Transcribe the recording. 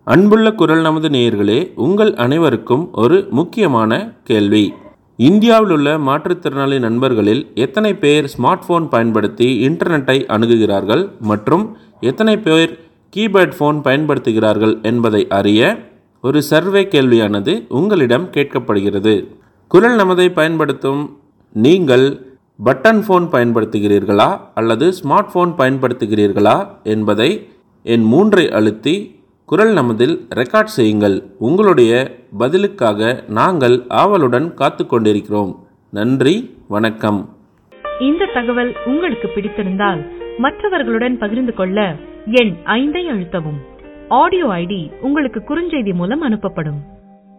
அன்புள்ள குரல் நமது நேயர்களே உங்கள் அனைவருக்கும் ஒரு முக்கியமான கேள்வி இந்தியாவில் உள்ள மாற்றுத்திறனாளி நண்பர்களில் எத்தனை பேர் ஸ்மார்ட் ஃபோன் பயன்படுத்தி இன்டர்நெட்டை அணுகுகிறார்கள் மற்றும் எத்தனை பேர் கீபேட் ஃபோன் பயன்படுத்துகிறார்கள் என்பதை அறிய ஒரு சர்வே கேள்வியானது உங்களிடம் கேட்கப்படுகிறது குரல் நமதை பயன்படுத்தும் நீங்கள் பட்டன் ஃபோன் பயன்படுத்துகிறீர்களா அல்லது ஸ்மார்ட் ஃபோன் பயன்படுத்துகிறீர்களா என்பதை என் மூன்றை அழுத்தி குரல் நமதில் ரெக்கார்ட் செய்யுங்கள் உங்களுடைய பதிலுக்காக நாங்கள் ஆவலுடன் காத்து கொண்டிருக்கிறோம் நன்றி வணக்கம் இந்த தகவல் உங்களுக்கு பிடித்திருந்தால் மற்றவர்களுடன் பகிர்ந்து கொள்ள எண் ஐந்தை அழுத்தவும் ஆடியோ ஐடி உங்களுக்கு குறுஞ்செய்தி மூலம் அனுப்பப்படும்